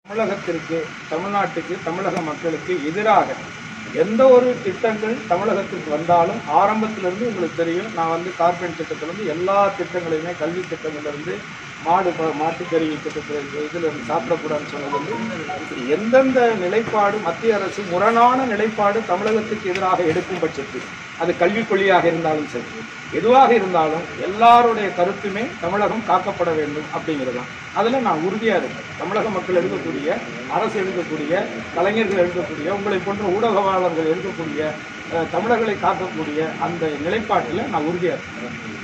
தமிழகத்திற்கு தமிழ்நாட்டுக்கு தமிழக மக்களுக்கு எதிராக எந்த ஒரு திட்டங்கள் தமிழகத்திற்கு வந்தாலும் ஆரம்பத்திலிருந்து உங்களுக்கு தெரியும் நான் வந்து கார்பரேட் திட்டத்திலிருந்து எல்லா திட்டங்களையுமே கல்வி திட்டங்கள்லேருந்து மாடு ப- மாட்டுக்கறி திட்டத்தில் இதில் இருந்து சாப்பிடக்கூடாதுன்னு சொன்னது வந்து இப்படி எந்தெந்த நிலைப்பாடு மத்திய அரசு முரணான நிலைப்பாடு தமிழகத்துக்கு எதிராக எடுக்கும் பட்சத்தில் அது கல்விக் கொள்கையாக இருந்தாலும் சரி எதுவாக இருந்தாலும் எல்லாருடைய கருத்துமே தமிழகம் காக்கப்பட வேண்டும் அப்படிங்கிறது தான் அதில் நான் உறுதியாக இருக்கேன் தமிழக மக்கள் எழுதக்கூடிய அரசு எழுதக்கூடிய கலைஞர்கள் எழுதக்கூடிய உங்களை போன்ற ஊடகவாளர்கள் எழுதக்கூடிய அஹ், தமிழர்களை காக்கக்கூடிய அந்த நிலைப்பாட்டில் நான் உறுதியாக இருக்கேன்